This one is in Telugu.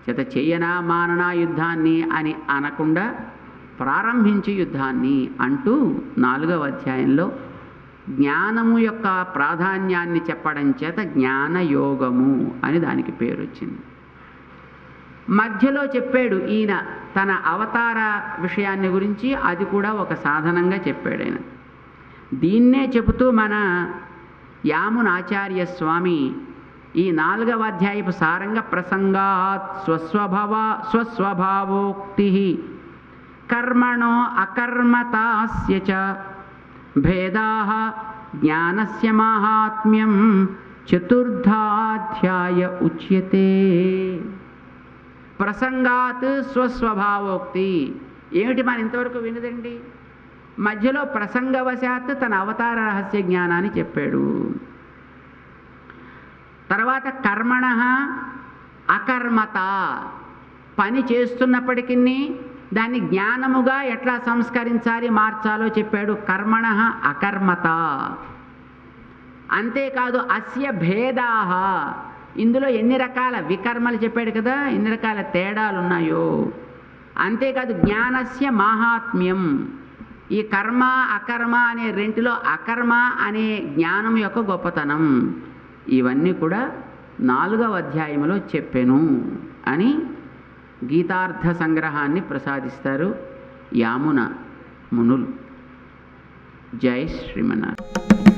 చేత చెయ్యనా మాననా యుద్ధాన్ని అని అనకుండా ప్రారంభించి యుద్ధాన్ని అంటూ నాలుగవ అధ్యాయంలో జ్ఞానము యొక్క ప్రాధాన్యాన్ని చెప్పడం చేత జ్ఞానయోగము అని దానికి పేరు వచ్చింది మధ్యలో చెప్పాడు ఈయన తన అవతార విషయాన్ని గురించి అది కూడా ఒక సాధనంగా చెప్పాడు ఆయన దీన్నే చెబుతూ మన యామునాచార్య స్వామి ఈ నాలుగవ అధ్యాయపు సారంగా ప్రసంగాత్ స్వస్వభావ స్వస్వభావోక్తి కర్మణో అకర్మతాస్య చ భేదా జ్ఞానస్య మాహాత్మ్యం చతుర్థాధ్యాయ ఉచ్యతే ప్రసంగాత్ స్వస్వభావోక్తి ఏమిటి మన ఇంతవరకు వినదండి మధ్యలో ప్రసంగవశాత్తు తన అవతార రహస్య జ్ఞానాన్ని చెప్పాడు తర్వాత కర్మణ అకర్మత పని చేస్తున్నప్పటికీ దాన్ని జ్ఞానముగా ఎట్లా సంస్కరించాలి మార్చాలో చెప్పాడు కర్మణ అకర్మత అంతేకాదు అస్య భేదా ఇందులో ఎన్ని రకాల వికర్మలు చెప్పాడు కదా ఎన్ని రకాల తేడాలు ఉన్నాయో అంతేకాదు జ్ఞానస్య మాహాత్మ్యం ఈ కర్మ అకర్మ అనే రెంటిలో అకర్మ అనే జ్ఞానం యొక్క గొప్పతనం ఇవన్నీ కూడా నాలుగవ అధ్యాయంలో చెప్పెను అని గీతార్థ సంగ్రహాన్ని ప్రసాదిస్తారు యామున మునులు జై శ్రీమన్నారాయణ